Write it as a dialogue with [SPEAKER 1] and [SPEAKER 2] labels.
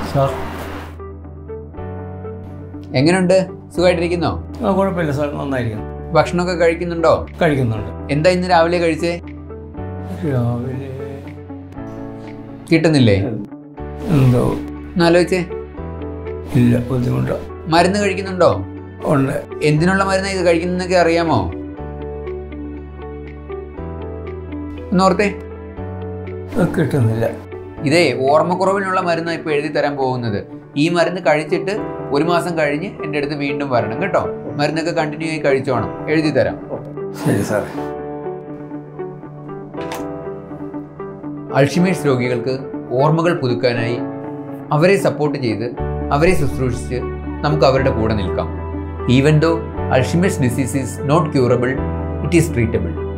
[SPEAKER 1] sir
[SPEAKER 2] എങ്ങനെയുണ്ട് സുഖമായിട്ടിരിക്കുന്നോ
[SPEAKER 1] ആ കുഴപ്പമില്ല സാർ നന്നായിരിക്കുന്നു
[SPEAKER 2] ഭക്ഷണമൊക്കെ കഴിക്കുന്നുണ്ടോ
[SPEAKER 1] കഴിക്കുന്നുണ്ട്
[SPEAKER 2] എന്താ ഇന്ന് രാവിലെ കഴിച്ചേ
[SPEAKER 1] രാവിലെ
[SPEAKER 2] കിട്ടുന്നില്ലേ
[SPEAKER 1] എന്തോ
[SPEAKER 2] എന്നാലോചിച്ചേ
[SPEAKER 1] ഇല്ല ബുദ്ധിമുട്ടോ
[SPEAKER 2] മരുന്ന് കഴിക്കുന്നുണ്ടോ
[SPEAKER 1] ഉണ്ട്
[SPEAKER 2] എന്തിനുള്ള മരുന്ന് ഇത് കഴിക്കുന്നതൊക്കെ അറിയാമോ ഒന്നോർത്തേ
[SPEAKER 1] അത് കിട്ടുന്നില്ല
[SPEAKER 2] ഇതേ ഓർമ്മക്കുറവിനുള്ള മരുന്നാണ് ഇപ്പോൾ എഴുതി തരാൻ പോകുന്നത് ഈ മരുന്ന് കഴിച്ചിട്ട് ഒരു മാസം കഴിഞ്ഞ് എൻ്റെ അടുത്ത് വീണ്ടും വരണം കേട്ടോ മരുന്നൊക്കെ കണ്ടിന്യൂ ആയി കഴിച്ചോണം എഴുതി തരാം
[SPEAKER 1] ശരി സാർ
[SPEAKER 2] അൾഷിമേഴ്സ് രോഗികൾക്ക് ഓർമ്മകൾ പുതുക്കാനായി അവരെ സപ്പോർട്ട് ചെയ്ത് അവരെ ശുശ്രൂഷിച്ച് നമുക്ക് അവരുടെ കൂടെ നിൽക്കാം even though Alzheimer's disease is not curable it is treatable